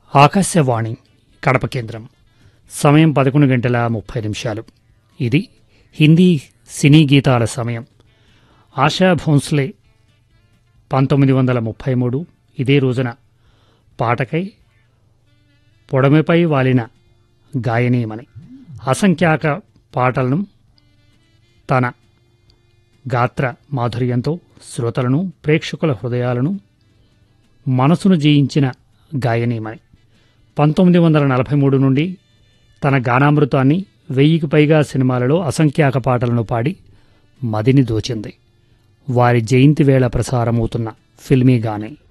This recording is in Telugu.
ఆకాశవాణి కడప కేంద్రం సమయం పదకొండు గంటల ముప్పై నిమిషాలు ఇది హిందీ సినీ గీతాల సమయం ఆశా భోన్స్లే పంతొమ్మిది వందల ముప్పై మూడు ఇదే రోజున పాటకై పొడమెపై వాలిన గాయనీయమని అసంఖ్యాక పాటలను తన గాత్ర మాధుర్యంతో శ్రోతలను ప్రేక్షకుల హృదయాలను మనసును జయించిన గాయనీమని పంతొమ్మిది వందల నలభై మూడు నుండి తన గానామృతాన్ని వెయ్యికి పైగా సినిమాలలో అసంఖ్యాక పాటలను పాడి మదిని దోచింది వారి జయంతి వేళ ప్రసారమవుతున్న ఫిల్మీ గానే